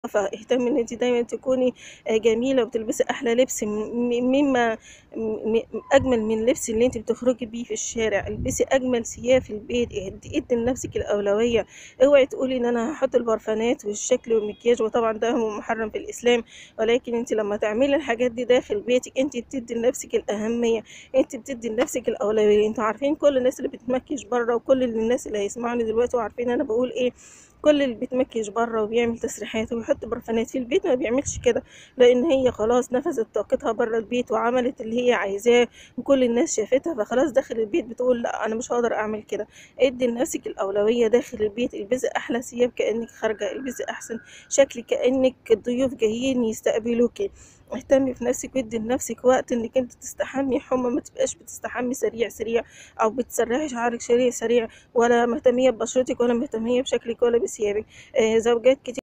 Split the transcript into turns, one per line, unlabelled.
فاهتمي إن أنتِ دايمًا تكوني آآ جميلة وتلبسي أحلى لبس م مما م أجمل من اللبس اللي أنتِ بتخرجي بيه في الشارع، البسي أجمل ثياب في البيت، ادّي ادّي لنفسِك الأولوية، اوعي تقولي إن أنا هاحط البرفانات والشكل والمكياج وطبعًا ده هو محرم في الإسلام، ولكن أنتِ لمّا تعملي الحاجات دي داخل بيتِك أنتِ بتدّي لنفسِك الأهمية، أنتِ بتدّي لنفسِك الأولوية، أنتم عارفين كل الناس اللي بتتمكيج برّه وكل الناس اللي هيسمعوني دلوقتي وعارفين أنا باقول إيه، كل اللي بيتمكيج برّه وبيعمل تسريحات وبيحط برفانات في البيت ما بيعملش كده، لإن هي خلاص نفذت طاقتها برّه البيت وعملت اللي هي عايزاه وكل الناس شافتها، فخلاص داخل البيت بتقول لأ أنا مش هاقدر أعمل كده، ادّي لنفسِك الأولوية داخل البيت، البسي أحلى ثياب كإنِّك خارجة، البسي أحسن شكل كإنِّك الضيوف جايين يستقبلوكِ، اهتمي بنفسِك وادّي لنفسِك وقت إنِّك أنتِ تستحمي حُمّى ما تبقاش بتستحمي سريع، سريع أو بتسرّحي شعرِك سريع، سريع ولا مهتمية ببشرتِك ولا مهتمية بشكلِك ولا بثيابِك، آآ زوجات كتي